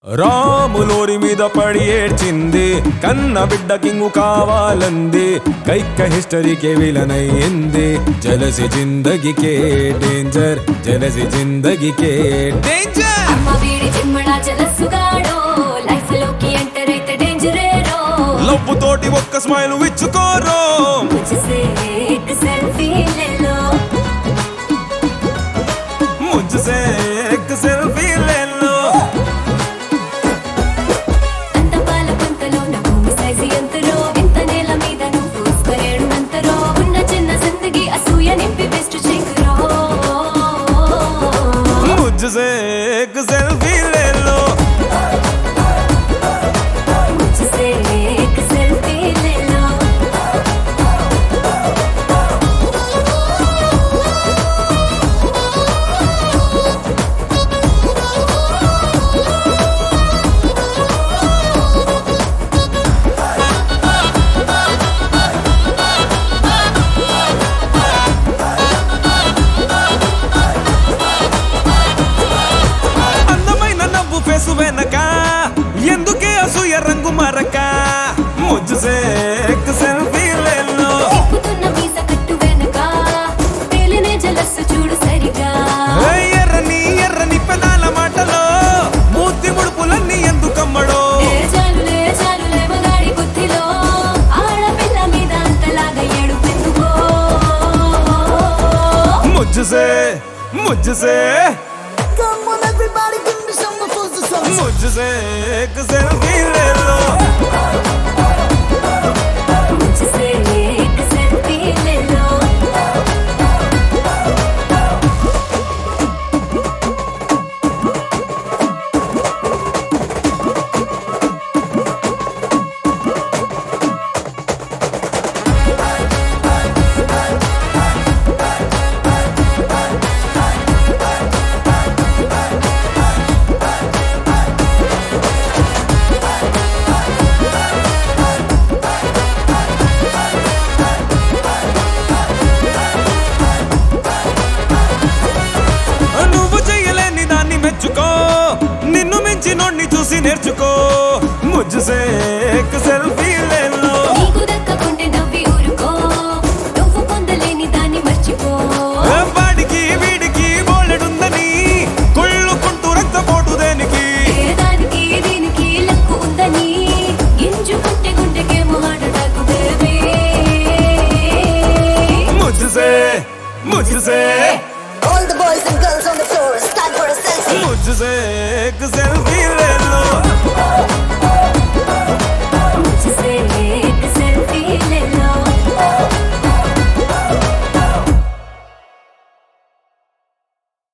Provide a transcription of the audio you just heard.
రాములోరి మీద పడి ఏడ్చింది కన్న బిడ్డ కింగు కావాలంది కైక్క హిస్టరీకే విలనయ్యింది జలసి జిందగికే డేంజర్ జలసి జిందగికే డేంజర్ అమ్మ వీడి చిమ్మడ జలసుగాడో లైఫ్ లోకి ఎంటర్ అయితే డేంజరేరో లవ్వు తోటి ఒక్క స్మైల్ ఇచ్చుకోరో मुझसे एक सेल्फी ले लो ముజ్జసే ఎక్ సెల్ఫీ లేలో అంత పాల పంతలో నా భూమి సైజు ఎంతరో వింత నేల మీద నువ్వు స్క్వేర్ అంతరో ఉన్న చిన్న జిందగీ అసూయ నింపి బెస్ట్ చెయ్యరో ముజ్జసే ఎక్ సెల్ఫీ లేలో मुझसे एक सेल्फी ले लो అందమైన నవ్వు ఫేసు వెనక ఎందుకే అసూయ రంగు మరక ముజ్జసే ఎక్ సెల్ఫీ లేలో తిప్పుతున్న వీస కట్టు వెనక తేలినే జలస్సు చూడు సరిగా ఎర్రని ఎర్రని పెదాల మాటలో మూతి ముడుపులన్నీ ఎందుకమ్మడో ఏ చాలులే చాలులే మగాడి బుద్ధిలో ఆడపిల్ల మీద అంతలాగా ఏడుపెందుకో ముజ్జసే ముజ్జసే Come on, everybody, give me some before the sun. ముజ్జసే ఎక్ సెల్ఫీ లేలో मुझसे एक सेल्फी ले लो నువ్వు చెయ్యలేని దాన్ని మెచ్చుకో నిన్ను మించి నోడిని చూసి నేర్చుకో ముజ్జసే ఎక్ సెల్ఫీ లేలో నీకు దక్కకుంటే నవ్వి ఊరుకో నువ్వు పొందలేని దాన్ని మర్చిపో వాడికి వీడికి బోలెడుందని కొళ్ళుకుంటూ రక్తపోటు దేనికి ఏ దానికి దీనికి లక్కు ఉందని గింజుకుంటే గుండెకేమో హార్ట్ అటాక్ బేబీ ముజ్జసే ముజ్జసే All the boys and girls on the floor, stand for a selfie. मुझसे एक सेल्फी